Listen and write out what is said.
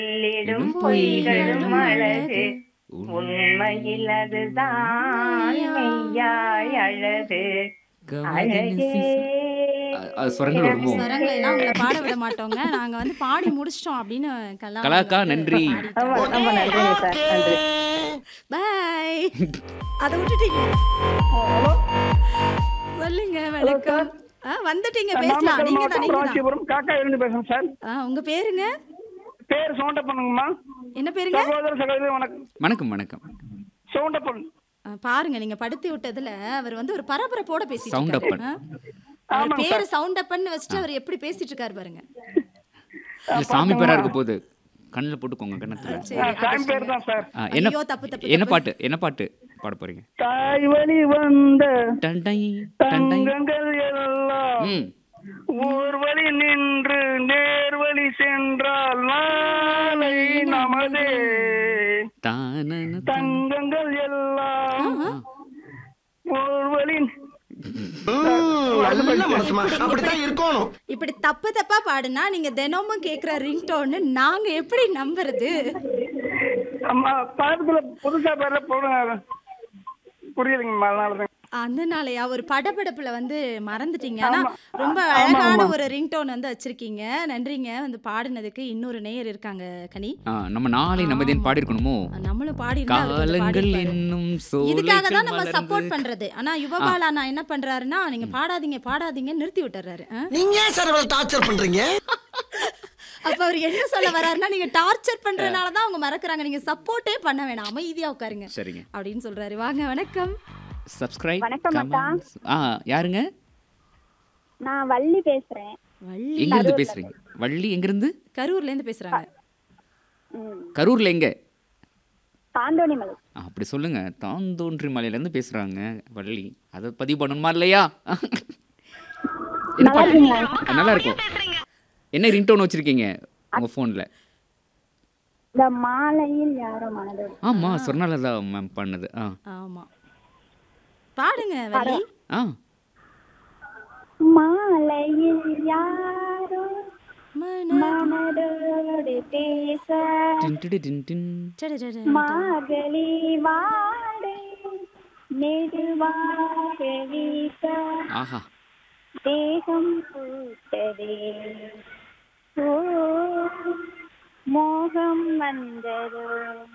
சொல்லிடும் பொய்களும் அழகு உண்மையில் அதுதான் மெய்யாய் அழகு அழகே அது சுரங்கள் வருமோ ஸ்வரங்களை எல்லாம் உங்களை பாட விட மாட்டோங்க நாங்க வந்து பாடி முடிச்சிட்டோம் அப்படின்னு கலா கலாக்கா, நன்றி. ரொம்ப ரொம்ப நன்றிங்க சார் நன்றி பாய் அதை விட்டுட்டீங்க சொல்லுங்க வணக்கம் ஆ, வந்துட்டீங்க பேசலாம் நீங்க தான் நீங்க தான் ராசிபுரம் காக்கா இருந்து பேசுறேன் சார் ஆ, உங்க பேருங்க பேர் சவுண்டப்பனுங்கம்மா என்ன பேருங்க சகோதர சகோதரி வணக்கம் வணக்கம் வணக்கம் சவுண்டப்பன் ஆ, பாருங்க நீங்க படுத்தி விட்டதுல அவர் வந்து ஒரு பரபரப்போட பேசிட்டு Sound இருக்காரு. upன். ஆ? அவர் பேரு சவுண்ட் அப்பன்னு வச்சுட்டு அவர் எப்படி பேசிட்டு இருக்காரு பாருங்க இல்ல சாமி பேரா இருக்க போகுது கண்ணில் போட்டுக்கோங்க கண்ணத்துல சரி சாமி பேர் தான் சார் ஆ, என்ன ஐயோ, தப்பு, தப்பு, என்ன பாட்டு என்ன பாட்டு பாட போறீங்க தாய் வழி வந்த டண்டை டண்டை தங்கங்கள் எல்லாம் ம் ஊர் வழி நின்று நேர் வழி சென்றால் நாளை நமதே தானன தங்கங்கள் எல்லாம் ஊர் வழி நல்ல மனசுமா அப்படித்தான் இருக்கணும் இப்படி தப்பு தப்பா பாடுனா நீங்க தினமும் கேக்குற ரிங்டோன்னு நாங்க எப்படி நம்புறது அம்மா பக்கத்துல புதுசா பேர்ல போடுங்க புரியுதுங்கம்மா அதனால தான் அதனாலயா ஒரு படபடப்புல வந்து மறந்துட்டீங்க ஆனா ரொம்ப அழகான ஒரு ரிங்டோன் வந்து வச்சிருக்கீங்க நன்றிங்க வந்து பாடினதுக்கு இன்னொரு நேயர் இருக்காங்க கனி ஆ, நம்ம நாளை நமதேன் பாடிருக்கணுமோ நம்மளும் பாடி காலங்கள் இன்னும் இதுக்காக தான் சோலைகள் நம்ம மலர்ந்து சப்போர்ட் பண்றது ஆனா யுவபாலா நான் என்ன பண்றாருன்னா நீங்க பாடாதீங்க பாடாதீங்க நிறுத்தி விட்டுறாரு ஆ? நீங்க ஏன் சார் இவ்வளவு டார்ச்சர் பண்றீங்க அப்ப அவர் என்ன சொல்ல வர்றாருன்னா நீங்க டார்ச்சர் பண்றதுனால தான் அவங்க மறக்கறாங்க நீங்க சப்போர்ட்டே பண்ண வேணாம் அமைதியா உட்காருங்க சரிங்க அப்படின்னு சொல்றாரு வாங்க வணக்கம் சப்ஸ்கிரைப் வணக்கம் அக்கா. ஆ யாருங்க நான் வள்ளி பேசுறேன் வள்ளி எங்க இருந்து பேசுறீங்க வள்ளி எங்க இருந்து கரூர்ல இருந்து பேசுறாங்க ம், கரூர்ல எங்க தாந்தோணிமலை ஆ, அப்படி சொல்லுங்க தாந்தோன்றி மலையில இருந்து பேசுறாங்க வள்ளி அதை பதிவு பண்ணணுமா இல்லையா என்ன பாட்டு ஆ, நல்லா இருக்கும் என்ன ரிங்டோன் வச்சிருக்கீங்க உங்க போன்ல இந்த மாலையில் யாரோ மனதோடு ஆமா சொர்ணலதா மேம் பண்ணது ஆ ஆமா பாடுங்க வள்ளி ஆ மாலையில் யாரோ மன- மனதோடு பேச டின் டிடி டின் டின். சரி, சரி, சரி. மார்கழி வாடை நெடுவாக வீச ஆஹா தேகம் பூத்ததே ஓ மோகம் வந்ததோ